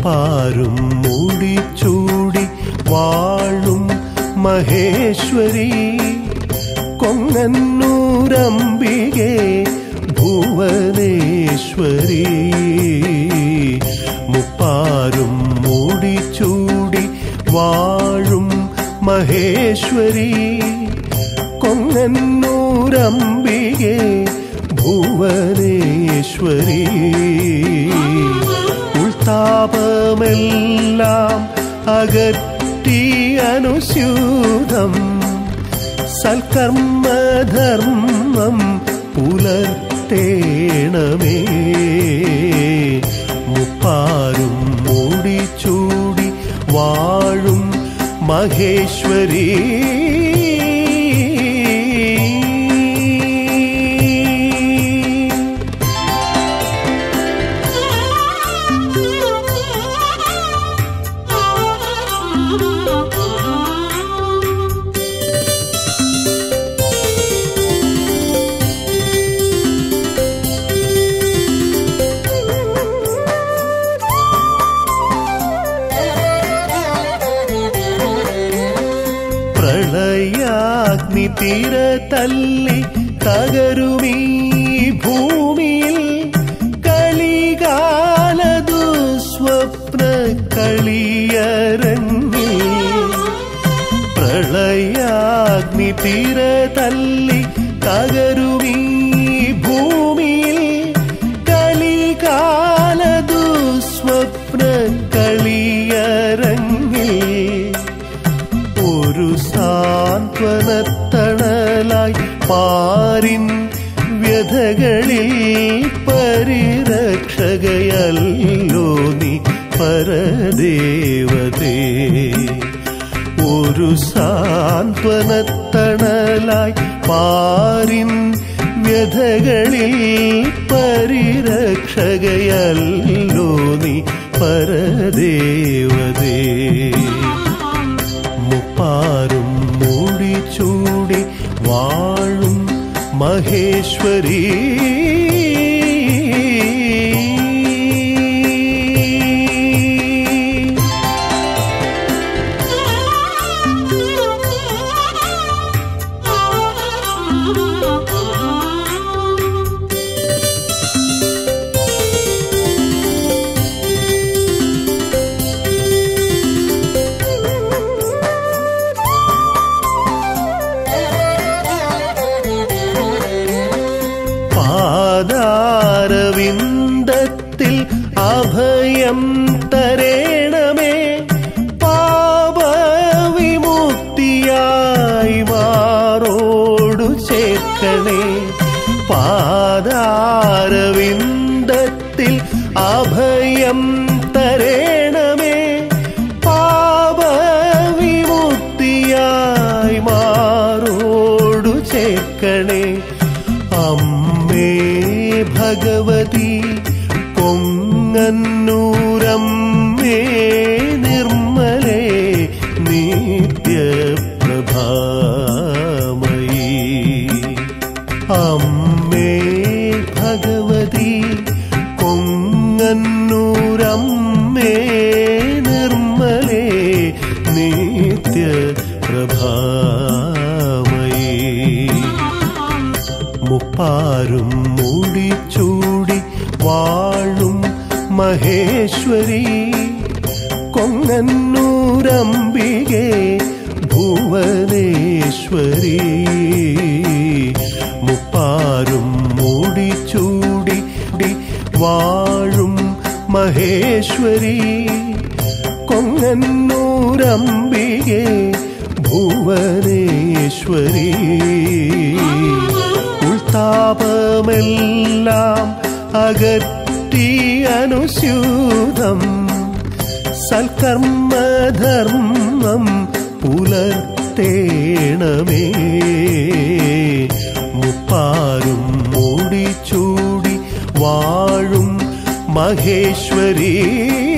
മുപ്പാരും മൂടിച്ചൂടി വാഴും മഹേശ്വരി കൊങ്ങന്നൂരംബികെ ഭുവനേശ്വരി മുപ്പാരും മൂടിച്ചൂടി വാഴും മഹേശ്വരി കൊങ്ങന്നൂരംബികെ ഭുവനേശ്വരി ഉൾതാപമെല്ലാം അകറ്റി അനുസ്യൂതം സൽക്കർമ്മധർമ്മം പുലർത്തേണമേ മുപ്പാരും മൂടിച്ചൂടി വാഴും മഹേശ്വരി പ്രളയാഗ്നി തീര തല്ലി തകരുമീ ഭൂമിയിൽ കലികാല ദുസ്വപ്ന കളിയരങ്ങി പ്രളയാഗ്നി തീര തല്ലി തകരുമീ ഭൂമിയിൽ കലികാല ദുസ്വപ്ന കളിയരങ്ങി ഒരു സാന്ത്വനത്തണലായി പാരിൻ വ്യഥകളിൽ പരിരക്ഷകയല്ലോ നീ പരദേവതേ ഒരു സാന്ത്വനത്തണലായി പാരിൻ വ്യഥകളിൽ പരിരക്ഷകയല്ലോ നീ പരദേവതേ മുപ്പാരും മൂടിച്ചൂടി വാഴും മഹേശ്വരി പാദാരവിന്ദത്തിൽ അഭയം തരേണമേ പാപവിമുക്തിയായി മാറോടു ചേർക്കണേ പാദാരവിന്ദത്തിൽ അഭയം തരേണമേ പാപവിമുക്തിയായി മാറോടു ചേർക്കണേ അമ്മേ ഭഗവതി പൊങ്ങന്നൂരമ്മേ നിർമ്മലേ നിത്യപ്രഭാമയീ അമ്മേ ഭഗവതി പൊങ്ങന്നൂരമ്മേ നിർമ്മലേ നിത്യപ്രഭാമയീ മുപ്പാരും മൂടിച്ചൂടി വാഴും മഹേശ്വരി കൊങ്ങന്നൂരംബികെ ഭുവനേശ്വരി മുപ്പാരും മൂടിച്ചൂടി ഡി വാഴും മഹേശ്വരി കൊങ്ങന്നൂരംബികെ ഭുവനേശ്വരി ഉൾതാപമെല്ലാം അകറ്റി അനുസ്യൂതം സൽക്കർമ്മധർമ്മം പുലർത്തേണമേ മുപ്പാരും മൂടിച്ചൂടി വാഴും മഹേശ്വരീ